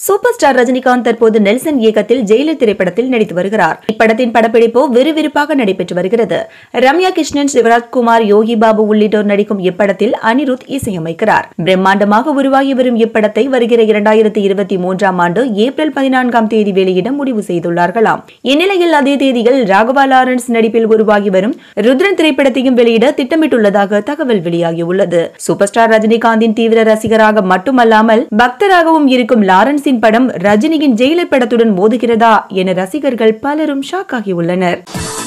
super star Rajinikanth தற்போது Nelson இயக்கத்தில் Jailer திரைப்படத்தில் நடித்து வருகிறார் இப்படத்தின் படப்பிடிப்பு விறுவிறுப்பாக நடைபெற்று வருகிறது ரம்யா கிருஷ்ணன் சிவராஜ்குமார் யோகி பாபு உள்ளிட்டோர் நடிக்கும் இப்படத்தில் அனிருத் இசையமைக்கிறார் பிரம்மாண்டமாக உருவாகி வரும் இப்படத்தை வருகிற இரண்டாயிரத்தி இருபத்தி மூன்றாம் ஆண்டு ஏப்ரல் பதினான்காம் தேதி வெளியிட முடிவு செய்துள்ளார்களாம் இந்நிலையில் அதே தேதியில் ராகவா லாரன்ஸ் நடிப்பில் உருவாகி வரும் ருத்ரன் திரைப்படத்தையும் வெளியிட திட்டமிட்டுள்ளதாக தகவல் வெளியாகியுள்ளது சூப்பர் ஸ்டார் ரஜினிகாந்தின் தீவிர ரசிகராக மட்டுமல்லாமல் பக்தராகவும் இருக்கும் லாரன்ஸின் படம் ரஜினியின் ஜெயிலர் படத்துடன் மோதுகிறதா என ரசிகர்கள் பலரும் ஷாக் ஆகியுள்ளனர்